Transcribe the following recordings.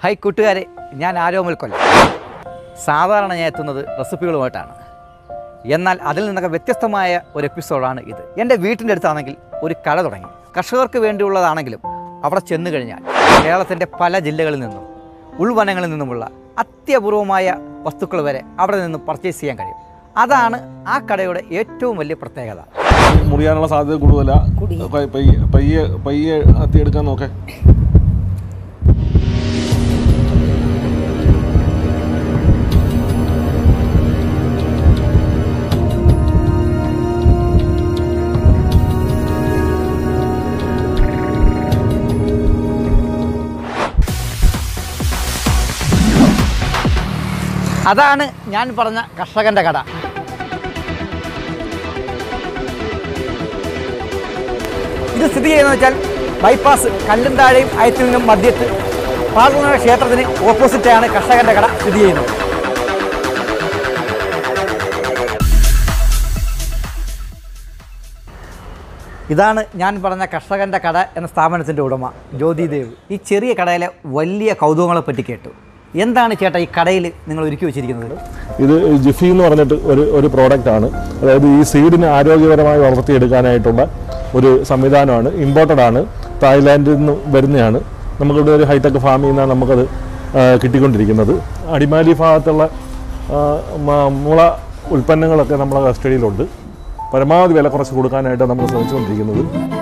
hi കൂട്ടുകാരെ ഞാൻ ആരോമൽ കൊല്ലം സാധാരണ ഞാൻ എത്തുന്നത് റെസിപ്പികളുമായിട്ടാണ് എന്നാൽ അതിൽ നിന്നൊക്കെ വ്യത്യസ്തമായ ഒരു എപ്പിസോഡാണ് ഇത് എൻ്റെ വീട്ടിൻ്റെ അടുത്താണെങ്കിൽ ഒരു കട തുടങ്ങി കർഷകർക്ക് വേണ്ടിയുള്ളതാണെങ്കിലും അവിടെ ചെന്ന് കഴിഞ്ഞാൽ കേരളത്തിൻ്റെ പല ജില്ലകളിൽ നിന്നും ഉൾവനങ്ങളിൽ നിന്നുമുള്ള അത്യപൂർവമായ വസ്തുക്കൾ വരെ അവിടെ നിന്ന് പർച്ചേസ് ചെയ്യാൻ കഴിയും അതാണ് ആ കടയുടെ ഏറ്റവും വലിയ പ്രത്യേകത മുറിയാനുള്ള സാധ്യത കൂടുതലാ പയ്യെ പയ്യെ പയ്യെ പയ്യെ അത്തിയെടുക്കാൻ നോക്കേ അതാണ് ഞാൻ പറഞ്ഞ കർഷകൻ്റെ കട ഇത് സ്ഥിതി ചെയ്യുന്നത് വെച്ചാൽ ബൈപ്പാസ് കല്ലുംതാഴെയും അയത്തിൽ നിന്നും മധ്യത്ത് പാർവണ ക്ഷേത്രത്തിന് ഓപ്പോസിറ്റാണ് കർഷകൻ്റെ കട സ്ഥിതി ചെയ്യുന്നത് ഇതാണ് ഞാൻ പറഞ്ഞ കർഷകൻ്റെ കട എന്ന സ്ഥാപനത്തിൻ്റെ ഉടമ ജ്യോതിദേവ് ഈ ചെറിയ കടയിലെ വലിയ കൗതുകങ്ങളെ പറ്റി കേട്ടു എന്താണ് ചേട്ടാ ഈ കടയിൽ നിങ്ങൾ ഒരുക്കി വെച്ചിരിക്കുന്നത് ഇത് ജിഫി എന്ന് പറഞ്ഞിട്ട് ഒരു ഒരു പ്രോഡക്റ്റ് ആണ് അതായത് ഈ സീഡിനെ ആരോഗ്യപരമായി വളർത്തിയെടുക്കാനായിട്ടുള്ള ഒരു സംവിധാനമാണ് ഇമ്പോർട്ടഡ് ആണ് തായ്ലാൻഡിൽ നിന്ന് വരുന്നതാണ് നമുക്കിവിടെ ഒരു ഹൈടെക് ഫാമിൽ നിന്നാണ് നമുക്കത് ആ, കിട്ടിക്കൊണ്ടിരിക്കുന്നത് അടിമാലി ഭാഗത്തുള്ള ആ, മ- മുള ഉൽപ്പന്നങ്ങളൊക്കെ നമ്മളെ കസ്റ്റഡിയിലുണ്ട് പരമാവധി വില കുറച്ച് കൊടുക്കാനായിട്ട് നമ്മൾ ശ്രമിച്ചുകൊണ്ടിരിക്കുന്നത്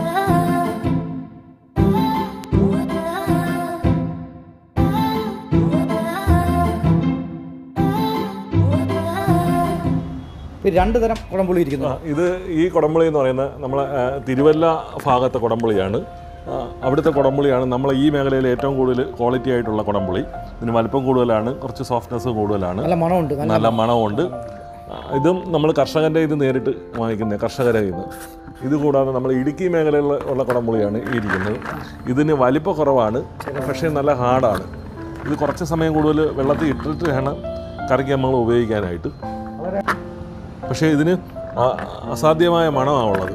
ഇപ്പോൾ രണ്ട് തരം കുഴമ്പുളി ഇരിക്കുന്നു ആ, ഇത് ഈ കുടംപുളി എന്ന് പറയുന്നത് നമ്മളെ ആ, തിരുവല്ല ഭാഗത്തെ കുടംപുളിയാണ് ആ, അവിടുത്തെ കുടംപുളിയാണ് നമ്മളെ ഈ മേഖലയിൽ ഏറ്റവും കൂടുതൽ ക്വാളിറ്റി ആയിട്ടുള്ള കുടംപുളി ഇതിന് വലിപ്പം കൂടുതലാണ് കുറച്ച് സോഫ്റ്റ്നെസ് കൂടുതലാണ് നല്ല മണമുണ്ട് നല്ല നല്ല മണമുണ്ട് ആ, ഇതും നമ്മൾ കർഷകൻ്റെ ഇത് നേരിട്ട് വാങ്ങിക്കുന്നത് കർഷകരെ ഇത് ഇത് കൂടാതെ നമ്മൾ ഇടുക്കി മേഖലയിൽ ഉള്ള കുടംപുളിയാണ് ഈ ഇരിക്കുന്നത് ഇതിന് വലിപ്പ കുറവാണ് പക്ഷേ നല്ല ഹാർഡാണ് ഇത് കുറച്ച് സമയം കൂടുതൽ വെള്ളത്തിൽ ഇട്ടിട്ട് വേണം കറിക്ക് നമ്മൾ ഉപയോഗിക്കാനായിട്ട് പക്ഷേ ഇതിന് ആ- അസാധ്യമായ മണമാണ് ഉള്ളത്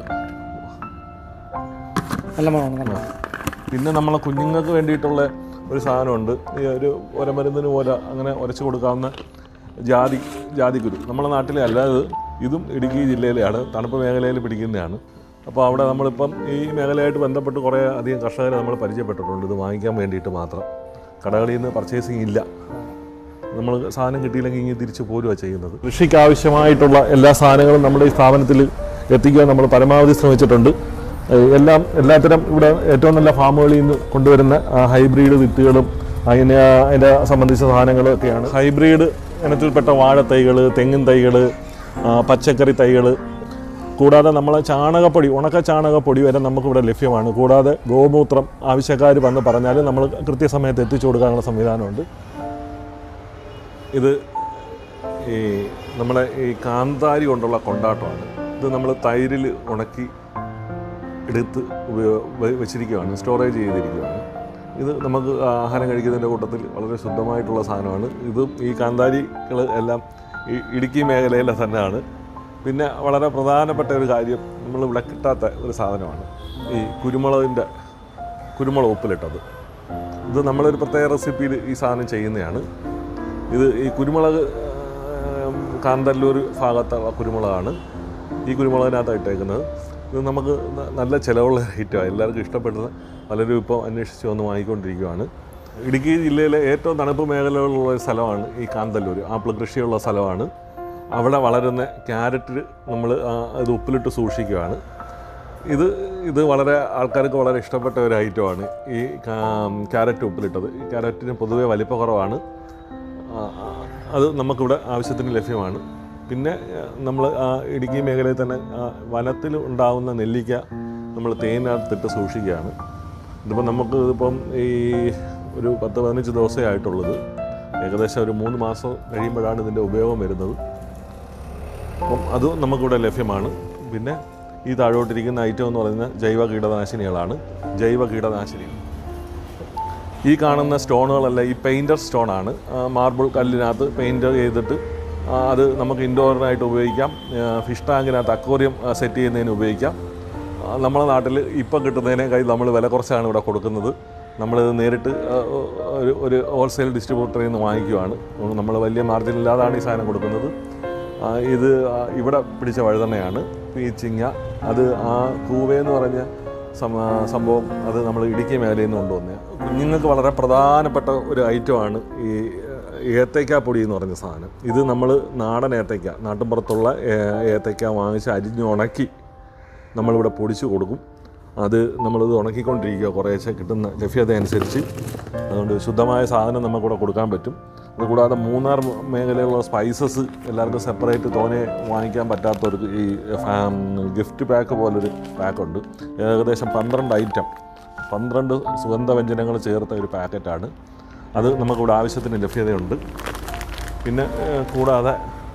നല്ല മണമാണ് നല്ല പിന്നെ നമ്മളെ കുഞ്ഞുങ്ങൾക്ക് വേണ്ടിയിട്ടുള്ള ഒരു സാധനമുണ്ട് ഈ ഒരു ഒരമരുന്നിന് പോലെ അങ്ങനെ ഉരച്ച് കൊടുക്കാവുന്ന ജാതി ജാതിക്കുരു നമ്മുടെ നാട്ടിലെ അല്ലാതെ ഇതും ഇടുക്കി ജില്ലയിലെയാണ് തണുപ്പ് മേഖലയിൽ പിടിക്കുന്നതാണ് അപ്പോൾ അവിടെ നമ്മളിപ്പം ഈ മേഖലയായിട്ട് ബന്ധപ്പെട്ട് കുറേ അധികം കർഷകരെ നമ്മൾ പരിചയപ്പെട്ടിട്ടുണ്ട് ഇത് വാങ്ങിക്കാൻ വേണ്ടിയിട്ട് മാത്രം കടകളിൽ നിന്ന് പർച്ചേസിങ് ഇല്ല നമ്മൾ സാധനം കിട്ടിയില്ലെങ്കിൽ ഇങ്ങനെ തിരിച്ച് പോരുക ചെയ്യുന്നത് കൃഷിക്ക് ആവശ്യമായിട്ടുള്ള എല്ലാ സാധനങ്ങളും നമ്മുടെ ഈ സ്ഥാപനത്തിൽ എത്തിക്കാൻ നമ്മൾ പരമാവധി ശ്രമിച്ചിട്ടുണ്ട് ഏഹ് എല്ലാം എല്ലാത്തരം ഇവിടെ ഏറ്റവും നല്ല ഫാമുകളിൽ നിന്ന് കൊണ്ടുവരുന്ന ആ, ഹൈബ്രിഡ് വിത്തുകളും അതിനെ അതിൻ്റെ സംബന്ധിച്ച സാധനങ്ങളും ഒക്കെയാണ് ഹൈബ്രിഡ് ഇനത്തിൽപ്പെട്ട വാഴത്തൈകൾ തെങ്ങിൻ തൈകൾ പച്ചക്കറി തൈകൾ കൂടാതെ നമ്മളെ ചാണകപ്പൊടി ഉണക്ക ചാണകപ്പൊടി വരെ നമുക്കിവിടെ ലഭ്യമാണ് കൂടാതെ ഗോമൂത്രം ആവശ്യക്കാർ വന്ന് പറഞ്ഞാൽ നമ്മൾ കൃത്യസമയത്ത് എത്തിച്ചു കൊടുക്കാനുള്ള സംവിധാനമുണ്ട് ഇത് ഈ നമ്മുടെ ഈ കാന്താരി കൊണ്ടുള്ള കൊണ്ടാട്ടമാണ് ഇത് നമ്മൾ തൈരിൽ ഉണക്കി എടുത്ത് ഉപയോ- വെ- വെച്ചിരിക്കുകയാണ് സ്റ്റോറേജ് ചെയ്തിരിക്കുകയാണ് ഇത് നമുക്ക് ആഹാരം കഴിക്കുന്നതിൻ്റെ കൂട്ടത്തിൽ വളരെ ശുദ്ധമായിട്ടുള്ള സാധനമാണ് ഇതും ഈ കാന്താരികൾ എല്ലാം ഈ ഇടുക്കി മേഖലയിലെ തന്നെയാണ് പിന്നെ വളരെ പ്രധാനപ്പെട്ട ഒരു കാര്യം നമ്മൾ ഇവിടെ കിട്ടാത്ത ഒരു സാധനമാണ് ഈ കുരുമുളകിൻ്റെ കുരുമുളക് ഉപ്പിലിട്ടത് ഇത് നമ്മളൊരു പ്രത്യേക റെസിപ്പിയിൽ ഈ സാധനം ചെയ്യുന്നതാണ് ഇത് ഈ കുരുമുളക് ആം, കാന്തല്ലൂർ ഭാഗത്തുള്ള കുരുമുളകാണ് ഈ കുരുമുളകിനകത്ത് ഇട്ടേക്കുന്നത് ഇത് നമുക്ക് ന- നല്ല ചിലവുള്ള ഐറ്റമാണ് എല്ലാവർക്കും ഇഷ്ടപ്പെടുന്ന പലരും ഇപ്പോൾ അന്വേഷിച്ച് വന്ന് വാങ്ങിക്കൊണ്ടിരിക്കുകയാണ് ഇടുക്കി ജില്ലയിലെ ഏറ്റവും തണുപ്പ് മേഖലകളുള്ള ഒരു സ്ഥലമാണ് ഈ കാന്തല്ലൂർ ആപ്പിൾ കൃഷിയുള്ള സ്ഥലമാണ് അവിടെ വളരുന്ന ക്യാരറ്റ് നമ്മൾ ഇത് ഉപ്പിലിട്ട് സൂക്ഷിക്കുകയാണ് ഇത് ഇത് വളരെ ആൾക്കാർക്ക് വളരെ ഇഷ്ടപ്പെട്ട ഒരു ഐറ്റമാണ് ഈ കാ- ക്യാരറ്റ് ഉപ്പിലിട്ടത് ഈ ക്യാരറ്റിന് പൊതുവെ വലിപ്പ കുറവാണ് ആ, ആ, അത് നമുക്കിവിടെ ആവശ്യത്തിന് ലഭ്യമാണ് പിന്നെ നമ്മൾ ഇടുക്കി മേഖലയിൽ തന്നെ ആ, വനത്തിൽ ഉണ്ടാകുന്ന നെല്ലിക്ക നമ്മൾ തേനകത്തിട്ട് സൂക്ഷിക്കുകയാണ് ഇതിപ്പോൾ നമുക്ക് ഇതിപ്പം ഈ ഒരു പത്ത് പതിനഞ്ച് ദിവസമേ ആയിട്ടുള്ളത് ഏകദേശം ഒരു മൂന്ന് മാസം കഴിയുമ്പോഴാണ് ഇതിൻ്റെ ഉപയോഗം വരുന്നത് അപ്പം അത് നമുക്കിവിടെ ലഭ്യമാണ് പിന്നെ ഈ താഴോട്ടിരിക്കുന്ന ഐറ്റം എന്ന് പറയുന്നത് ജൈവ കീടനാശിനികളാണ് ജൈവ കീടനാശിനികൾ ഈ കാണുന്ന സ്റ്റോണുകളല്ല ഈ പെയിൻറ്റർ സ്റ്റോണാണ് മാർബിൾ കല്ലിനകത്ത് പെയിൻറ്റ് ചെയ്തിട്ട് ആ, അത് നമുക്ക് ഇൻഡോറിനായിട്ട് ഉപയോഗിക്കാം ഫിഷ് ടാങ്കിനകത്ത് അക്വേറിയം സെറ്റ് ചെയ്യുന്നതിന് ഉപയോഗിക്കാം ആ, നമ്മുടെ നാട്ടിൽ ഇപ്പം കിട്ടുന്നതിനേക്കാൾ നമ്മൾ വില കുറച്ചാണ് ഇവിടെ കൊടുക്കുന്നത് നമ്മളിത് നേരിട്ട് ആ, ഒരു ഒരു ഹോൾസെയിൽ ഡിസ്ട്രിബ്യൂട്ടറിൽ നിന്ന് വാങ്ങിക്കുവാണ് നമ്മൾ വലിയ മാർജിൻ ഇല്ലാതാണ് ഈ സാധനം കൊടുക്കുന്നത് ആ, ഇത് ആ, ഇവിടെ പിടിച്ച വഴുതണ്ണയാണ് പീച്ചിങ്ങ അത് ആ കൂവയെന്ന് പറഞ്ഞ സം- സംഭവം അത് നമ്മൾ ഇടുക്കി മേഖലയിൽ നിന്ന് കൊണ്ടുവന്നത് കുഞ്ഞുങ്ങൾക്ക് വളരെ പ്രധാനപ്പെട്ട ഒരു ഐറ്റമാണ് ഈ ഏത്തയ്ക്ക പൊടി എന്ന് പറഞ്ഞ സാധനം ഇത് നമ്മൾ നാടൻ ഏത്തയ്ക്ക നാട്ടിൻപുറത്തുള്ള ഏ- ഏത്തയ്ക്ക വാങ്ങിച്ച് അരിഞ്ഞ് ഉണക്കി നമ്മളിവിടെ പൊടിച്ച് കൊടുക്കും അത് നമ്മളിത് ഉണക്കിക്കൊണ്ടിരിക്കുക കുറേശ്ശെ കിട്ടുന്ന ലഭ്യത അനുസരിച്ച് അതുകൊണ്ട് ശുദ്ധമായ സാധനം നമുക്കിവിടെ കൊടുക്കാൻ പറ്റും അതുകൂടാതെ മൂന്നാർ മേഖലയിലുള്ള സ്പൈസസ് എല്ലാവർക്കും സെപ്പറേറ്റ് തോനെ വാങ്ങിക്കാൻ പറ്റാത്തവർക്ക് ഈ ഗിഫ്റ്റ് പാക്ക് പോലൊരു പാക്കുണ്ട് ഏകദേശം പന്ത്രണ്ട് ഐറ്റം പന്ത്രണ്ട് സുഗന്ധവ്യഞ്ജനങ്ങൾ ചേർത്ത ഒരു പാക്കറ്റാണ് അത് നമുക്കിവിടെ ആവശ്യത്തിന് ലഭ്യതയുണ്ട് പിന്നെ ഏഹ്, കൂടാതെ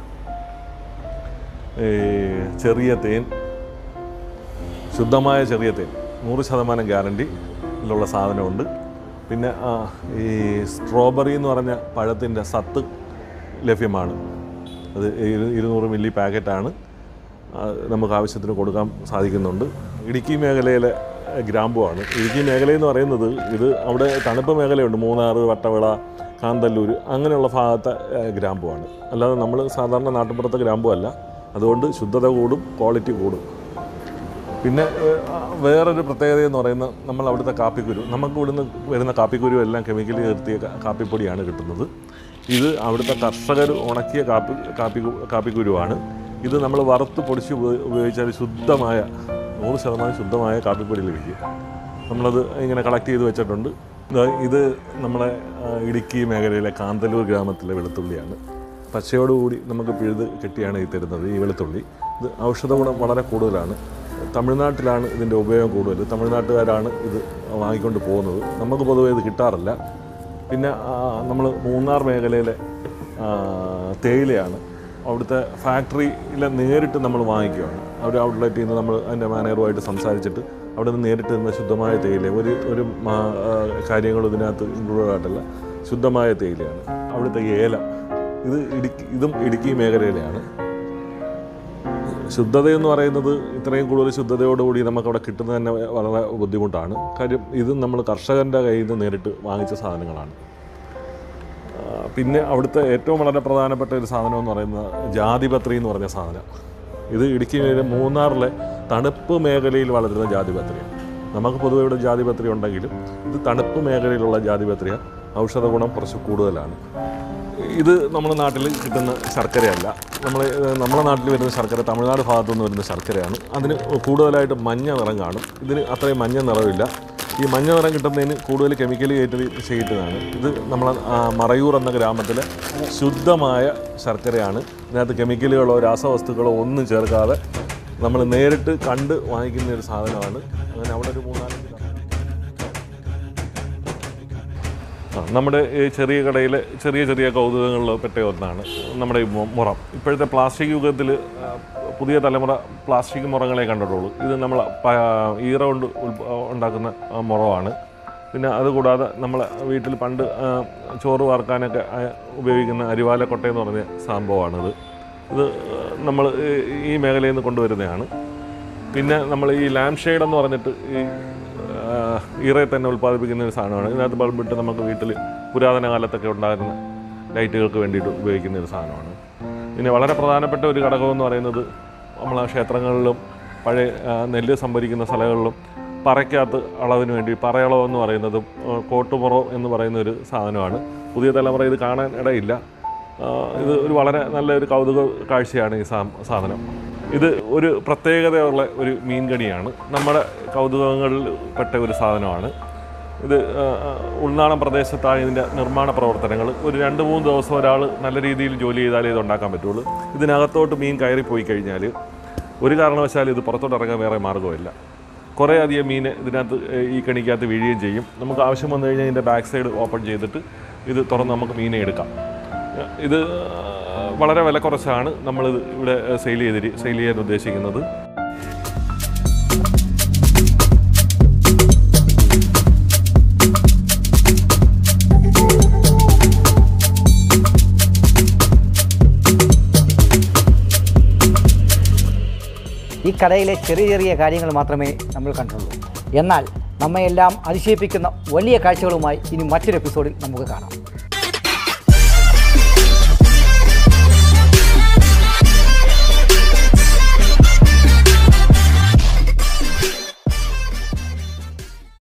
ഈ ചെറിയ തേൻ ശുദ്ധമായ ചെറിയ തേൻ നൂറ് ശതമാനം ഗ്യാരണ്ടിയിലുള്ള സാധനമുണ്ട് പിന്നെ ആ, ഈ സ്ട്രോബെറി എന്ന് പറഞ്ഞ പഴത്തിൻ്റെ സത്ത് ലഭ്യമാണ് അത് ഇരു- ഇരുന്നൂറ് മില്ലി പാക്കറ്റാണ് ആ, നമുക്ക് ആവശ്യത്തിന് കൊടുക്കാൻ സാധിക്കുന്നുണ്ട് ഇടുക്കി മേഖലയിലെ ഗ്രാമ്പുവാണ് ഇടുക്കി മേഖലയെന്ന് പറയുന്നത് ഇത് അവിടെ തണുപ്പ് മേഖലയുണ്ട് മൂന്നാർ വട്ടവിള കാന്തല്ലൂർ അങ്ങനെയുള്ള ഭാഗത്തെ ഏ, ഗ്രാമ്പുവാണ് അല്ലാതെ നമ്മൾ സാധാരണ നാട്ടിൻപുറത്തെ ഗ്രാമ്പു അല്ല അതുകൊണ്ട് ശുദ്ധത കൂടും ക്വാളിറ്റി കൂടും പിന്നെ ഏഹ്, ആ, വേറൊരു പ്രത്യേകത എന്ന് പറയുന്നത് നമ്മൾ അവിടുത്തെ കാപ്പിക്കുരു നമുക്ക് ഇവിടുന്ന് വരുന്ന കാപ്പിക്കുരു എല്ലാം കെമിക്കലി ചേർത്തിയ കാ- കാപ്പിപ്പൊടിയാണ് കിട്ടുന്നത് ഇത് അവിടുത്തെ കർഷകർ ഉണക്കിയ കാപ്പി കാപ്പി കാപ്പിക്കുരുവാണ് ഇത് നമ്മൾ വറുത്ത് പൊടിച്ച് ഉപ- ഉപയോഗിച്ചാൽ ശുദ്ധമായ നൂറ് ശതമാനം ശുദ്ധമായ കാപ്പിപ്പൊടി ലഭിക്കും നമ്മളത് ഇങ്ങനെ കളക്ട് ചെയ്ത് വെച്ചിട്ടുണ്ട് ദാ ഇത് നമ്മളെ ആ, ഇടുക്കി മേഖലയിലെ കാന്തല്ലൂർ ഗ്രാമത്തിലെ വെളുത്തുള്ളിയാണ് പച്ചയോടുകൂടി നമുക്ക് പിഴുത് കെട്ടിയാണ് ഈ തരുന്നത് ഈ വെളുത്തുള്ളി ഇത് ഔഷധ ഗുണം വളരെ കൂടുതലാണ് തമിഴ്നാട്ടിലാണ് ഇതിൻ്റെ ഉപയോഗം കൂടുതൽ തമിഴ്നാട്ടുകാരാണ് ഇത് വാങ്ങിക്കൊണ്ട് പോകുന്നത് നമുക്ക് പൊതുവേ ഇത് കിട്ടാറില്ല പിന്നെ നമ്മൾ മൂന്നാർ മേഖലയിലെ ആ, തേയിലയാണ് അവിടുത്തെ ഫാക്ടറിയിലെ നേരിട്ട് നമ്മൾ വാങ്ങിക്കുകയാണ് അവർ ഔട്ട്ലെറ്റിൽ നിന്ന് നമ്മൾ അതിൻ്റെ മാനേജറുമായിട്ട് സംസാരിച്ചിട്ട് അവിടെ നിന്ന് നേരിട്ട് നിന്ന് ശുദ്ധമായ തേയില ഒരു ഒരു മാ- ആ, കാര്യങ്ങളും ഇതിനകത്ത് ഇൻക്ലൂഡ് ആയിട്ടല്ല ശുദ്ധമായ തേയിലയാണ് അവിടുത്തെ ഏല ഇത് ഇടുക്കി ഇതും ഇടുക്കി മേഖലയിലെയാണ് ശുദ്ധത എന്ന് പറയുന്നത് ഇത്രയും കൂടുതൽ ശുദ്ധതയോടുകൂടി നമുക്കവിടെ കിട്ടുന്നത് തന്നെ വളരെ ബുദ്ധിമുട്ടാണ് കാര്യം ഇതും നമ്മൾ കർഷകൻ്റെ കയ്യിൽ നിന്ന് നേരിട്ട് വാങ്ങിച്ച സാധനങ്ങളാണ് ആ, പിന്നെ അവിടുത്തെ ഏറ്റവും വളരെ പ്രധാനപ്പെട്ട ഒരു സാധനം എന്ന് പറയുന്നത് ജാതിപത്രി എന്ന് പറഞ്ഞ സാധനം ഇത് ഇടുക്കി മേഖല മൂന്നാറിലെ തണുപ്പ് മേഖലയിൽ വളരുന്ന ജാതിപത്രിയാണ് നമുക്ക് പൊതുവെ ഇവിടെ ജാതിപത്രി ഉണ്ടെങ്കിലും ഇത് തണുപ്പ് മേഖലയിലുള്ള ജാതിപത്രിയാണ് ഔഷധ ഗുണം കുറച്ച് കൂടുതലാണ് ഇത് നമ്മുടെ നാട്ടിൽ കിട്ടുന്ന ശർക്കരയല്ല നമ്മൾ നമ്മുടെ നാട്ടിൽ വരുന്ന ശർക്കര തമിഴ്നാട് ഭാഗത്തു നിന്ന് വരുന്ന ശർക്കരയാണ് അതിന് കൂടുതലായിട്ട് മഞ്ഞ നിറം കാണും ഇതിന് അത്രയും മഞ്ഞ നിറമില്ല ഈ മഞ്ഞ നിറം കിട്ടുന്നതിന് കൂടുതൽ കെമിക്കൽ കയറ്റി ചെയ്യുന്നതാണ് ഇത് നമ്മളെ ആ, മറയൂർ എന്ന ഗ്രാമത്തിലെ ശുദ്ധമായ ശർക്കരയാണ് ഇതിനകത്ത് കെമിക്കലുകളോ രാസവസ്തുക്കളോ ഒന്നും ചേർക്കാതെ നമ്മൾ നേരിട്ട് കണ്ട് വാങ്ങിക്കുന്ന ഒരു സാധനമാണ് അങ്ങനെ അവിടെ ഒരു മൂന്നാലഞ്ച് ആ, നമ്മുടെ ഈ ചെറിയ കടയിലെ ചെറിയ ചെറിയ കൗതുകങ്ങളിൽ പെട്ട ഒന്നാണ് നമ്മുടെ ഈ മു- മുറം ഇപ്പോഴത്തെ പ്ലാസ്റ്റിക് യുഗത്തിൽ പുതിയ തലമുറ പ്ലാസ്റ്റിക് മുറങ്ങളെ കണ്ടിട്ടുള്ളൂ ഇത് നമ്മൾ പ- ഈറ കൊണ്ട് ഉൽപ- ഉണ്ടാക്കുന്ന ആ, മുറമാണ് പിന്നെ അതുകൂടാതെ നമ്മളെ വീട്ടിൽ പണ്ട് ആ, ചോറ് വാർക്കാനൊക്കെ ആ, ഉപയോഗിക്കുന്ന അരിവാലക്കൊട്ട എന്ന് പറഞ്ഞ സംഭവമാണിത് ഇത് നമ്മൾ ഈ മേഖലയിൽ നിന്ന് കൊണ്ടുവരുന്നതാണ് പിന്നെ നമ്മൾ ഈ ലാംപ് ഷെയ്ഡ് എന്ന് പറഞ്ഞിട്ട് ഈ ഈറയെ തന്നെ ഉൽപ്പാദിപ്പിക്കുന്ന ഒരു സാധനമാണ് ഇതിനകത്ത് ബൾബിട്ട് നമുക്ക് വീട്ടിൽ പുരാതന കാലത്തൊക്കെ ഉണ്ടായിരുന്ന ലൈറ്റുകൾക്ക് വേണ്ടിയിട്ട് ഉപയോഗിക്കുന്ന ഒരു സാധനമാണ് പിന്നെ വളരെ പ്രധാനപ്പെട്ട ഒരു ഘടകം എന്ന് പറയുന്നത് നമ്മളെ ക്ഷേത്രങ്ങളിലും പഴയ ആ, നെല്ല് സംഭരിക്കുന്ന സ്ഥലങ്ങളിലും പറയ്ക്കകത്ത് അളവിന് വേണ്ടി പറയളവ് എന്ന് പറയുന്നതും ആ, കോട്ടുമുറം എന്ന് പറയുന്ന ഒരു സാധനമാണ് പുതിയ തലമുറ ഇത് കാണാൻ ഇടയില്ല ആ, ഇത് ഒരു വളരെ നല്ലൊരു കൗതുക കാഴ്ചയാണ് ഈ സാ- സാധനം ഇത് ഒരു പ്രത്യേകതയുള്ള ഒരു മീൻകണിയാണ് നമ്മുടെ കൗതുകങ്ങളിൽ പെട്ട ഒരു സാധനമാണ് ഇത് ആ, ആ, ഉൾനാടൻ പ്രദേശത്തായ ഇതിൻ്റെ നിർമ്മാണ പ്രവർത്തനങ്ങൾ ഒരു രണ്ട് മൂന്ന് ദിവസം ഒരാൾ നല്ല രീതിയിൽ ജോലി ചെയ്താലേ ഇത് ഉണ്ടാക്കാൻ പറ്റുള്ളൂ ഇതിനകത്തോട്ട് മീൻ കയറിപ്പോയി കഴിഞ്ഞാൽ ഒരു കാരണവശാലും ഇത് പുറത്തോട്ട് ഇറങ്ങാൻ വേറെ മാർഗ്ഗമില്ല കുറേ അധികം മീൻ ഇതിനകത്ത് ഏഹ്, ഈ കണിക്കകത്ത് വീഴുകയും ചെയ്യും നമുക്ക് ആവശ്യം വന്നു കഴിഞ്ഞാൽ ഇതിൻ്റെ ബാക്ക് സൈഡ് ഓപ്പൺ ചെയ്തിട്ട് ഇത് തുറന്ന് നമുക്ക് മീനെ എടുക്കാം ഏഹ്, ഇത് ആ, വളരെ വില കുറച്ചാണ് നമ്മളിത് ഇവിടെ സെയിൽ ചെയ്തി സെയിൽ ചെയ്യാൻ ഉദ്ദേശിക്കുന്നത് ഈ കടയിലെ ചെറിയ ചെറിയ കാര്യങ്ങൾ മാത്രമേ നമ്മൾ കണ്ടിട്ടുള്ളൂ എന്നാൽ നമ്മയെല്ലാം അതിശയിപ്പിക്കുന്ന വലിയ കാഴ്ചകളുമായി ഇനി മറ്റൊരു എപ്പിസോഡിൽ നമുക്ക് കാണാം